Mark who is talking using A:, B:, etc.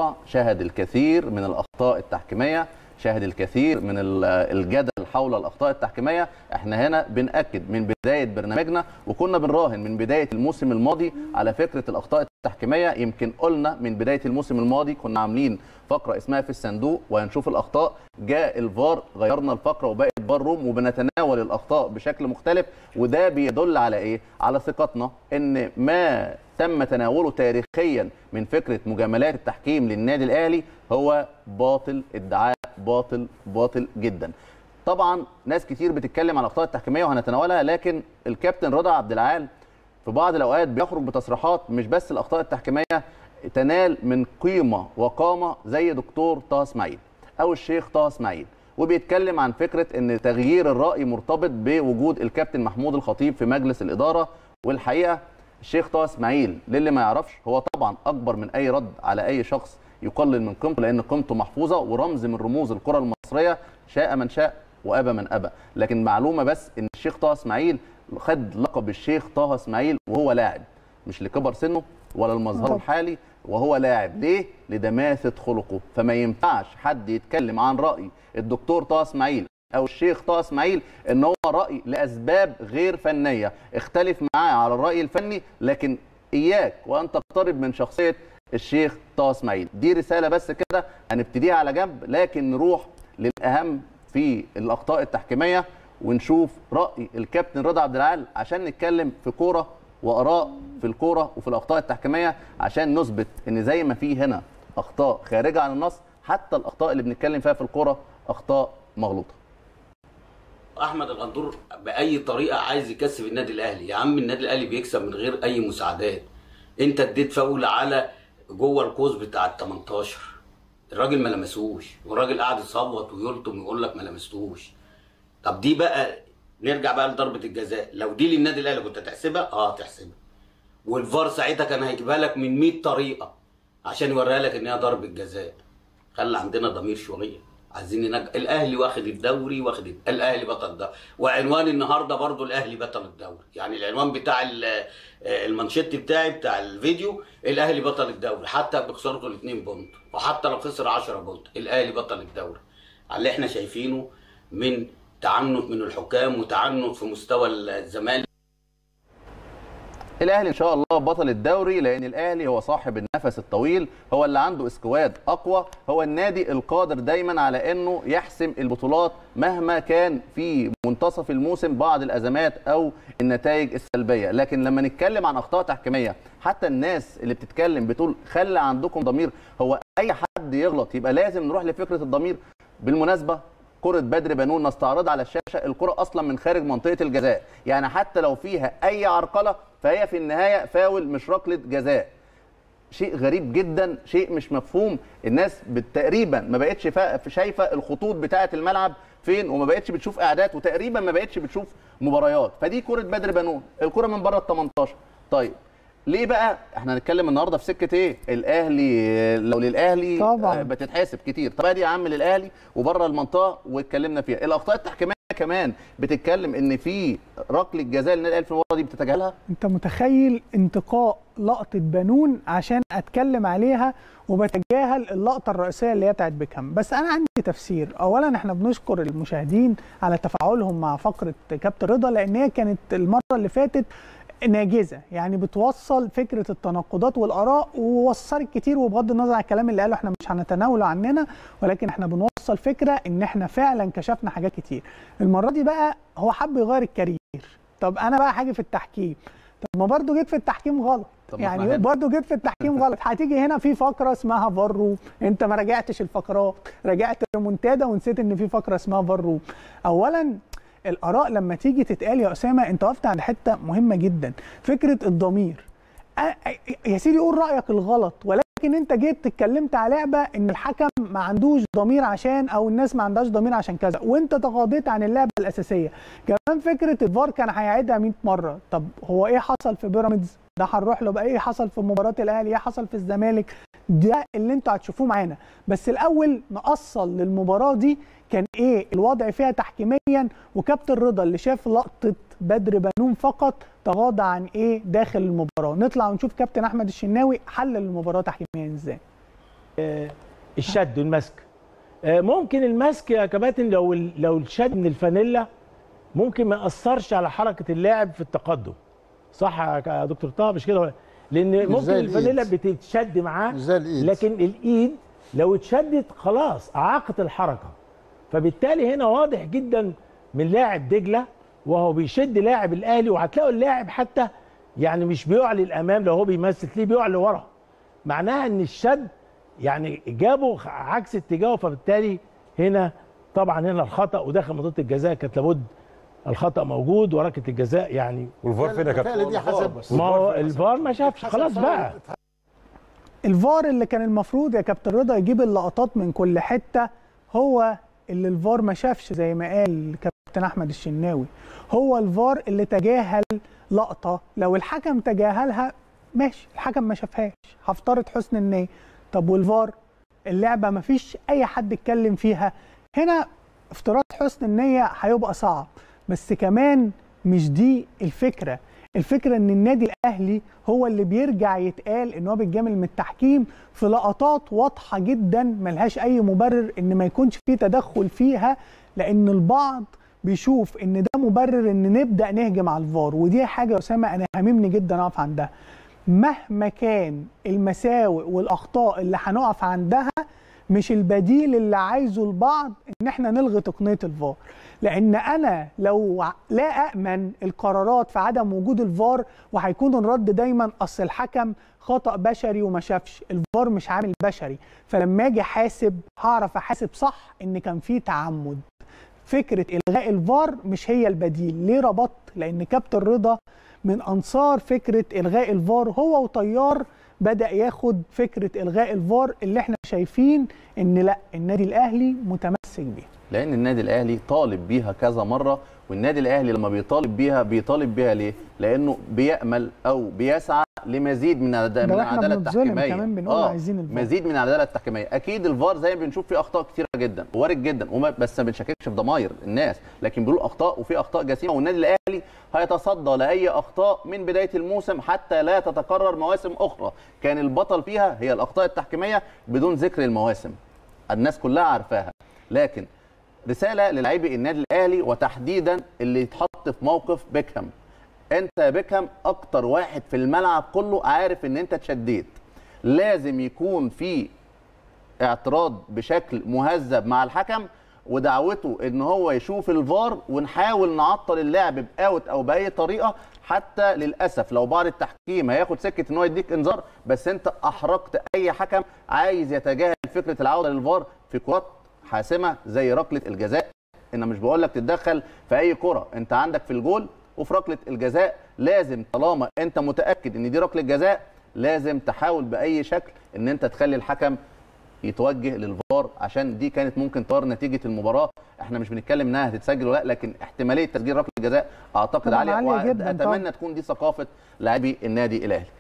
A: المرمى شهد الكثير من الاخطاء التحكيميه شهد الكثير من ال- الجدل حول الاخطاء التحكيميه احنا هنا بناكد من بدايه برنامجنا وكنا بنراهن من بدايه الموسم الماضي على فكره الاخطاء التحكيميه يمكن قلنا من بدايه الموسم الماضي كنا عاملين فقره اسمها في الصندوق وهنشوف الاخطاء جاء الفار غيرنا الفقره وبقت فار روم وبنتناول الاخطاء بشكل مختلف وده بيدل على ايه على ثقتنا ان ما تم تناوله تاريخيا من فكره مجاملات التحكيم للنادي الاهلي هو باطل ادعاء باطل باطل جدا طبعا ناس كتير بتتكلم عن الاخطاء التحكيميه وهنتناولها لكن الكابتن رضا عبد العال في بعض الاوقات بيخرج بتصريحات مش بس الاخطاء التحكيميه تنال من قيمه وقامه زي دكتور طه اسماعيل او الشيخ طه اسماعيل وبيتكلم عن فكره ان تغيير الراي مرتبط بوجود الكابتن محمود الخطيب في مجلس الاداره والحقيقه الشيخ طه اسماعيل للي ما يعرفش هو طبعا اكبر من اي رد على اي شخص يقلل من قيمته لان قيمته محفوظه ورمز من رموز الكره المصريه شاء من شاء وابى من ابى لكن معلومه بس ان الشيخ طه اسماعيل خد لقب الشيخ طه اسماعيل وهو لاعب مش لكبر سنه ولا المظهر
B: طبعا.
A: الحالي وهو لاعب ليه لدماثه خلقه فما ينفعش حد يتكلم عن راي الدكتور طه اسماعيل او الشيخ طه اسماعيل ان هو راي لاسباب غير فنيه اختلف معاه على الراي الفني لكن اياك وان تقترب من شخصيه الشيخ طه اسماعيل دي رساله بس كده هنبتديها على جنب لكن نروح للاهم في الاخطاء التحكيميه ونشوف راي الكابتن رضا عبد العال عشان نتكلم في كوره واراء في الكوره وفي الاخطاء التحكيميه عشان نثبت ان زي ما في هنا اخطاء خارجه عن النص حتى الاخطاء اللي بنتكلم فيها في الكوره اخطاء مغلوطه
C: احمد الغندور باي طريقه عايز يكسب النادي الاهلي يا عم النادي الاهلي بيكسب من غير اي مساعدات انت اديت فاول على جوه القوس بتاع ال 18 الراجل ما لمسوش والراجل قاعد يصوت ويلطم ويقول لك ما لمستوش طب دي بقى نرجع بقى لضربه الجزاء لو دي للنادي الاهلي كنت هتحسبها اه هتحسبها والفار ساعتها كان هيجيبها لك من 100 طريقه عشان يوريها لك ان هي ضربه جزاء خلي عندنا ضمير شويه عايزين ننج... الاهلي واخد الدوري واخد الد- الاهلي بطل الدوري وعنوان النهارده برضو الاهلي بطل الدوري يعني العنوان بتاع ال- آه، المانشيت بتاعي بتاع الفيديو الاهلي بطل الدوري حتى بخسارته الاثنين بونت وحتى لو خسر 10 بونت الاهلي بطل الدوري على اللي احنا شايفينه من تعنت من الحكام وتعنت في مستوى الزمالك
A: الاهلي ان شاء الله بطل الدوري لان الاهلي هو صاحب النفس الطويل هو اللي عنده اسكواد اقوى هو النادي القادر دايما على انه يحسم البطولات مهما كان في منتصف الموسم بعض الازمات او النتائج السلبيه لكن لما نتكلم عن اخطاء تحكيميه حتى الناس اللي بتتكلم بتقول خلي عندكم ضمير هو اي حد يغلط يبقى لازم نروح لفكره الضمير بالمناسبه كرة بدر بنون نستعرضها على الشاشة الكرة أصلا من خارج منطقة الجزاء يعني حتى لو فيها أي عرقلة فهي في النهاية فاول مش ركلة جزاء شيء غريب جدا شيء مش مفهوم الناس بت- تقريبا ما بقتش فا- شايفه الخطوط بتاعه الملعب فين وما بقتش بتشوف اعداد وتقريبا ما بقتش بتشوف مباريات فدي كره بدر بنون الكره من بره ال 18 طيب ليه بقى احنا هنتكلم النهارده في سكه ايه الاهلي لو للاهلي
B: طبعاً.
A: آه، بتتحاسب كتير طب ادي يا عم للاهلي وبره المنطقه واتكلمنا فيها الاخطاء التحكيميه كمان بتتكلم ان في ركله جزاء للنادي الاهلي في المباراه دي بتتجاهلها
B: انت متخيل انتقاء لقطه بنون عشان اتكلم عليها وبتجاهل اللقطه الرئيسيه اللي هي بتاعت بيكهام بس انا عندي تفسير اولا احنا بنشكر المشاهدين على تفاعلهم مع فقره كابتن رضا لان هي كانت المره اللي فاتت ناجزه يعني بتوصل فكره التناقضات والاراء ووصلت كتير وبغض النظر عن الكلام اللي قاله احنا مش هنتناوله عننا ولكن احنا بنوصل فكره ان احنا فعلا كشفنا حاجات كتير المره دي بقى هو حب يغير الكارير طب انا بقى حاجه في التحكيم طب ما برضه جيت في التحكيم غلط
A: طب ما احنا
B: يعني
A: هنا.
B: برضه جيت في التحكيم غلط هتيجي هنا في فقره اسمها فار روم انت ما راجعتش الفقرات راجعت ريمونتادا ونسيت ان في فقره اسمها فار روم اولا الاراء لما تيجي تتقال يا اسامه انت وقفت عند حته مهمه جدا فكره الضمير أ- أ- يا سيدي قول رايك الغلط ولكن انت جيت اتكلمت على لعبه ان الحكم ما عندوش ضمير عشان او الناس ما عندهاش ضمير عشان كذا وانت تغاضيت عن اللعبه الاساسيه كمان فكره الفار كان هيعيدها 100 مره طب هو ايه حصل في بيراميدز ده هنروح له بقى ايه حصل في مباراه الاهلي ايه حصل في الزمالك ده اللي انتوا هتشوفوه معانا بس الاول نأصل للمباراه دي كان ايه الوضع فيها تحكيميا وكابتن رضا اللي شاف لقطه بدر بنون فقط تغاضى عن ايه داخل المباراه نطلع ونشوف كابتن احمد الشناوي حلل المباراه تحكيميا ازاي
D: آه، الشد والمسك آه، ممكن المسك يا كباتن لو ال- لو الشد من الفانيلا ممكن ما ياثرش على حركه اللاعب في التقدم صح يا ك- يا دكتور طه مش كده ولا- لان ممكن
E: زي
D: الفانيلا
E: الإيد.
D: بتتشد معاه
E: مش زي الإيد.
D: لكن الايد لو اتشدت خلاص اعاقت الحركه فبالتالي هنا واضح جدا من لاعب دجله وهو بيشد لاعب الاهلي وهتلاقوا اللاعب حتى يعني مش بيعلي الامام لو هو بيمثل ليه بيعلي ورا معناها ان الشد يعني جابه عكس اتجاهه فبالتالي هنا طبعا هنا الخطا وداخل منطقه الجزاء كانت لابد الخطا موجود وركله الجزاء يعني
F: والفار فين يا كابتن؟
E: بالتالي دي حسب
D: ما هو الفار ما شافش خلاص بقى
B: الفار اللي كان المفروض يا كابتن رضا يجيب اللقطات من كل حته هو اللي الفار ما شافش زي ما قال كابتن احمد الشناوي هو الفار اللي تجاهل لقطه لو الحكم تجاهلها ماشي الحكم ما شافهاش هفترض حسن النيه طب والفار اللعبه ما فيش اي حد اتكلم فيها هنا افتراض حسن النيه هيبقى صعب بس كمان مش دي الفكره الفكره ان النادي الاهلي هو اللي بيرجع يتقال ان هو بيتجامل من التحكيم في لقطات واضحه جدا ملهاش اي مبرر ان ما يكونش فيه تدخل فيها لان البعض بيشوف ان ده مبرر ان نبدا نهجم على الفار ودي حاجه يا اسامه انا هاممني جدا اقف عندها مهما كان المساوئ والاخطاء اللي هنقف عندها مش البديل اللي عايزه البعض ان احنا نلغي تقنيه الفار لان انا لو لا امن القرارات في عدم وجود الفار وهيكون الرد دايما اصل الحكم خطا بشري وما شافش الفار مش عامل بشري فلما اجي احاسب هعرف احاسب صح ان كان في تعمد فكره الغاء الفار مش هي البديل ليه ربطت لان كابتن رضا من انصار فكره الغاء الفار هو وطيار بدا ياخد فكره الغاء الفار اللي احنا شايفين ان لا النادي الاهلي متمسك بيها
A: لان النادي الاهلي طالب بيها كذا مره والنادي الاهلي لما بيطالب بيها بيطالب بيها ليه لانه بيامل او بيسعى لمزيد من العد- من
B: وإحنا
A: العداله
B: بنتظلم
A: التحكيميه
B: كمان بنقول عايزين الفار.
A: مزيد من العداله التحكيميه اكيد الفار زي ما بنشوف فيه اخطاء كتيره جدا وارد جدا وما بس ما بنشككش في ضماير الناس لكن بيقولوا اخطاء وفي اخطاء جسيمه والنادي الاهلي هيتصدى لاي اخطاء من بدايه الموسم حتى لا تتكرر مواسم اخرى كان البطل فيها هي الاخطاء التحكيميه بدون ذكر المواسم الناس كلها عارفاها لكن رساله للاعبي النادي الاهلي وتحديدا اللي يتحط في موقف بيكهام انت يا بيكهام اكتر واحد في الملعب كله عارف ان انت اتشديت لازم يكون في اعتراض بشكل مهذب مع الحكم ودعوته ان هو يشوف الفار ونحاول نعطل اللعب باوت او باي طريقه حتى للاسف لو بعض التحكيم هياخد سكه ان هو يديك انذار بس انت احرجت اي حكم عايز يتجاهل فكره العوده للفار في كرات حاسمه زي ركله الجزاء انا مش بقول لك تتدخل في اي كره انت عندك في الجول وفي ركله الجزاء لازم طالما انت متاكد ان دي ركله جزاء لازم تحاول باي شكل ان انت تخلي الحكم يتوجه للفار عشان دي كانت ممكن تغير نتيجه المباراه احنا مش بنتكلم انها هتتسجل ولا لا لكن احتماليه تسجيل ركله جزاء اعتقد
B: طبعاً
A: عاليه
B: عالية جداً
A: واتمنى تكون دي ثقافه لاعبي النادي الاهلي